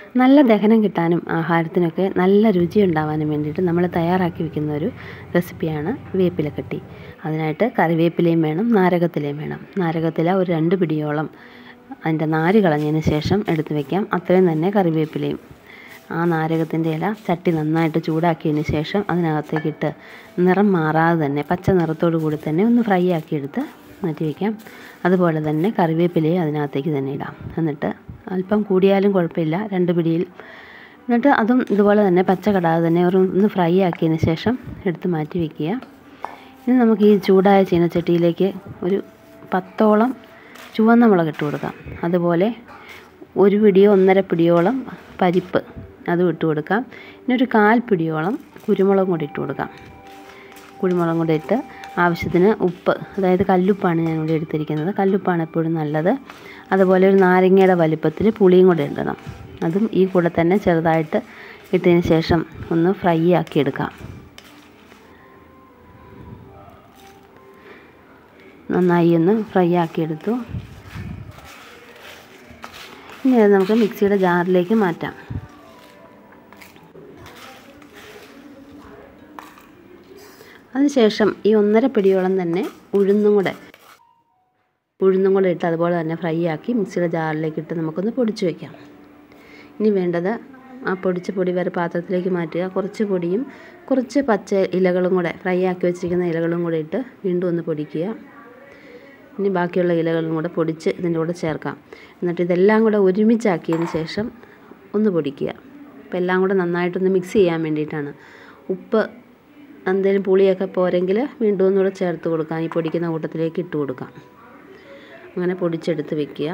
നല്ല ദഹനം കിട്ടാനും ആഹാരത്തിനൊക്കെ നല്ല രുചി ഉണ്ടാവാനും വേണ്ടിയിട്ട് നമ്മൾ തയ്യാറാക്കി വെക്കുന്ന ഒരു റെസിപ്പിയാണ് വേപ്പിലക്കട്ടി അതിനായിട്ട് കറിവേപ്പിലയും വേണം നാരകത്തിലയും വേണം നാരകത്തില ഒരു രണ്ട് പിടിയോളം അതിൻ്റെ നാര് കളഞ്ഞതിന് ശേഷം എടുത്ത് വെക്കാം അത്രയും തന്നെ കറിവേപ്പിലയും ആ നാരകത്തിൻ്റെ ഇല ചട്ടി നന്നായിട്ട് ചൂടാക്കിയതിന് ശേഷം അതിനകത്തേക്കിട്ട് നിറം മാറാതെ തന്നെ പച്ച നിറത്തോടു കൂടി തന്നെ ഒന്ന് ഫ്രൈ ആക്കിയെടുത്ത് മാറ്റി വയ്ക്കാം അതുപോലെ തന്നെ കറിവേപ്പിലയും അതിനകത്തേക്ക് തന്നെ ഇടാം എന്നിട്ട് അല്പം കൂടിയാലും കുഴപ്പമില്ല രണ്ട് പിടിയിൽ എന്നിട്ട് അതും ഇതുപോലെ തന്നെ പച്ച കടാതെ തന്നെ ഒരു ഒന്ന് ഫ്രൈ ആക്കിയതിന് ശേഷം എടുത്ത് മാറ്റി വയ്ക്കുക ഇനി നമുക്ക് ഈ ചൂടായ ചീനച്ചട്ടിയിലേക്ക് ഒരു പത്തോളം ചുവന്ന മുളക് ഇട്ട് കൊടുക്കാം അതുപോലെ ഒരു പിടിയോ ഒന്നര പിടിയോളം പരിപ്പ് അതും ഇട്ട് കൊടുക്കാം ഇനി ഒരു കാൽ പിടിയോളം കുരുമുളകും കൂടി ഇട്ട് കൊടുക്കാം കുരുമുളകും കൂടി ഇട്ട് ആവശ്യത്തിന് ഉപ്പ് അതായത് കല്ലുപ്പാണ് ഞാൻ ഇവിടെ എടുത്തിരിക്കുന്നത് കല്ലുപ്പാണ് എപ്പോഴും നല്ലത് അതുപോലെ ഒരു നാരങ്ങയുടെ വലിപ്പത്തിൽ പുളിയും കൂടെ ഇടണം അതും ഈ കൂടെ തന്നെ ചെറുതായിട്ട് ഇട്ടതിന് ശേഷം ഒന്ന് ഫ്രൈ ആക്കി എടുക്കാം നന്നായി ഒന്ന് ഫ്രൈ ആക്കിയെടുത്തു ഇനി അത് നമുക്ക് മിക്സിയുടെ ജാറിലേക്ക് മാറ്റാം അതിനുശേഷം ഈ ഒന്നര പിടിയോളം തന്നെ ഉഴുന്നും കൂടെ ഉഴുന്നും കൂടെ ഇട്ട് അതുപോലെ തന്നെ ഫ്രൈ ആക്കി മിക്സിയുടെ ജാറിലേക്ക് ഇട്ട് നമുക്കൊന്ന് പൊടിച്ച് വയ്ക്കാം ഇനി വേണ്ടത് ആ പൊടിച്ച പൊടി വേറെ പാത്രത്തിലേക്ക് മാറ്റുക കുറച്ച് പൊടിയും കുറച്ച് പച്ച ഇലകളും കൂടെ ഫ്രൈ ആക്കി വെച്ചിരിക്കുന്ന ഇലകളും കൂടെ ഇട്ട് വീണ്ടും ഒന്ന് പൊടിക്കുക ഇനി ബാക്കിയുള്ള ഇലകളും കൂടെ പൊടിച്ച് ഇതിൻ്റെ കൂടെ ചേർക്കാം എന്നിട്ട് ഇതെല്ലാം കൂടെ ഒരുമിച്ചാക്കിയതിന് ശേഷം ഒന്ന് പൊടിക്കുക അപ്പോൾ എല്ലാം കൂടെ നന്നായിട്ടൊന്ന് മിക്സ് ചെയ്യാൻ വേണ്ടിയിട്ടാണ് ഉപ്പ് എന്തെങ്കിലും പുളിയൊക്കെ പോരെങ്കിൽ വീണ്ടും ഒന്നുകൂടെ ചേർത്ത് കൊടുക്കാം ഈ പൊടിക്കുന്ന കൂട്ടത്തിലേക്ക് ഇട്ട് കൊടുക്കാം അങ്ങനെ പൊടിച്ചെടുത്ത് വെക്കുക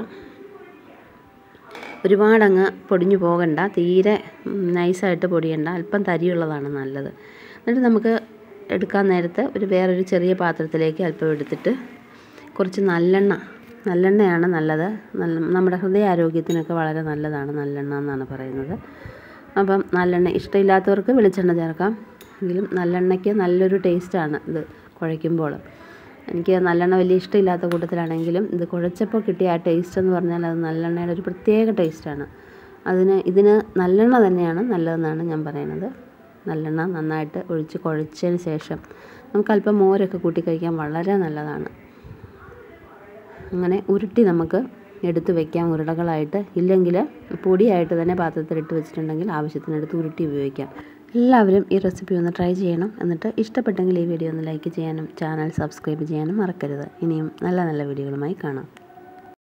ഒരുപാടങ്ങ് പൊടിഞ്ഞു പോകണ്ട തീരെ നൈസായിട്ട് പൊടിയണ്ട അല്പം തരിയുള്ളതാണ് നല്ലത് എന്നിട്ട് നമുക്ക് എടുക്കാൻ നേരത്ത് ഒരു വേറൊരു ചെറിയ പാത്രത്തിലേക്ക് അല്പം എടുത്തിട്ട് കുറച്ച് നല്ലെണ്ണ നല്ലെണ്ണയാണ് നല്ലത് നല്ല നമ്മുടെ ഹൃദയാരോഗ്യത്തിനൊക്കെ വളരെ നല്ലതാണ് നല്ലെണ്ണ എന്നാണ് പറയുന്നത് അപ്പം നല്ലെണ്ണ ഇഷ്ടമില്ലാത്തവർക്ക് വെളിച്ചെണ്ണ ചേർക്കാം എങ്കിലും നല്ലെണ്ണയ്ക്ക് നല്ലൊരു ടേസ്റ്റാണ് ഇത് കുഴയ്ക്കുമ്പോൾ എനിക്ക് നല്ലെണ്ണ വലിയ ഇഷ്ടമില്ലാത്ത കൂട്ടത്തിലാണെങ്കിലും ഇത് കുഴച്ചപ്പോൾ കിട്ടിയ ആ ടേസ്റ്റ് എന്ന് പറഞ്ഞാൽ അത് നല്ലെണ്ണയുടെ ഒരു പ്രത്യേക ടേസ്റ്റാണ് അതിന് ഇതിന് നല്ലെണ്ണ തന്നെയാണ് നല്ലതെന്നാണ് ഞാൻ പറയുന്നത് നല്ലെണ്ണ നന്നായിട്ട് ഒഴിച്ച് കുഴച്ചതിന് ശേഷം നമുക്ക് അല്പം മോരൊക്കെ കൂട്ടി കഴിക്കാൻ വളരെ നല്ലതാണ് അങ്ങനെ ഉരുട്ടി നമുക്ക് എടുത്ത് വെക്കാം ഉരുളകളായിട്ട് ഇല്ലെങ്കിൽ പൊടിയായിട്ട് തന്നെ പാത്രത്തിലിട്ട് വെച്ചിട്ടുണ്ടെങ്കിൽ ആവശ്യത്തിനെടുത്ത് ഉരുട്ടി ഉപയോഗിക്കാം എല്ലാവരും ഈ റെസിപ്പി ഒന്ന് ട്രൈ ചെയ്യണം എന്നിട്ട് ഇഷ്ടപ്പെട്ടെങ്കിൽ ഈ വീഡിയോ ഒന്ന് ലൈക്ക് ചെയ്യാനും ചാനൽ സബ്സ്ക്രൈബ് ചെയ്യാനും മറക്കരുത് ഇനിയും നല്ല നല്ല വീഡിയോകളുമായി കാണാം